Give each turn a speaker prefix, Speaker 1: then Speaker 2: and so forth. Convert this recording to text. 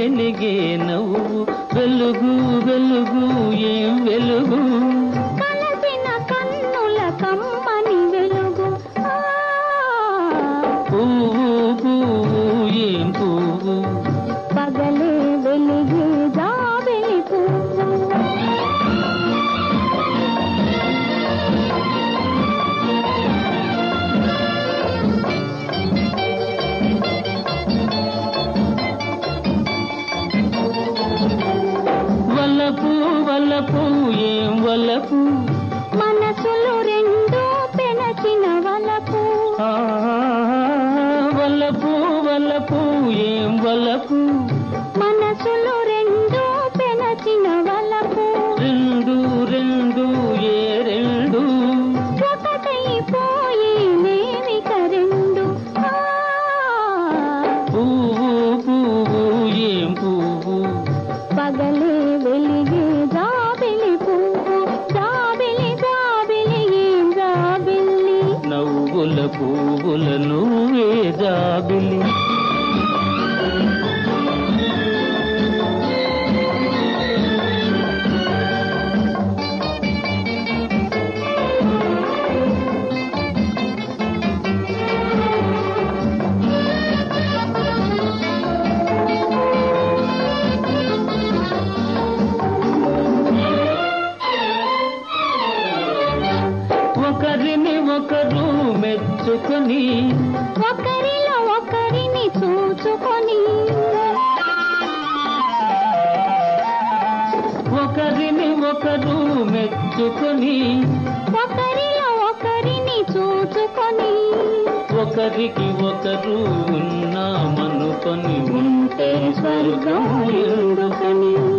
Speaker 1: వెలిగే నవ్వు వెలుగు వెలుగు ఏం వెలుగు
Speaker 2: కలసిన కన్నుల కమ్మని వెలుగు ఆ,
Speaker 1: పువ్వు పువ్వు ఏం పువ్వు
Speaker 2: పగలే వెలిగే జాబిలి పువ్వు
Speaker 1: వలపు వలపు ఏం వలపు
Speaker 2: మనసులు రెండు పెనచిన వలపు
Speaker 1: ఆ, వలపు వలపు ఏం వలపు
Speaker 2: మనసులు రెండు పెనచిన వలపు
Speaker 1: రెండు రెండు ఏ రెండు
Speaker 2: ఒకటైపోయి నేమిక రెండు ఆ,
Speaker 1: పువ్వు పువ్వు ఏం పువ్వు
Speaker 2: పగలే వెలిగే జాబిలి పువ్వు జాబిలి జాబిలి ఏం జాబిల్లి
Speaker 1: నవ్వుల పువ్వుల నువ్వే జాబిలి ఒకరిని ఒకరు మెచ్చుకొని
Speaker 2: ఒకరిలో ఒకరిని చూచుకొని
Speaker 1: ఒకరిని ఒకరు మెచ్చుకొని
Speaker 2: ఒకరిలో ఒకరిని చూచుకొని
Speaker 1: ఒకరికి ఒకరు ఉన్నామనుకొని ఉంటే స్వర్గం ఎందుకని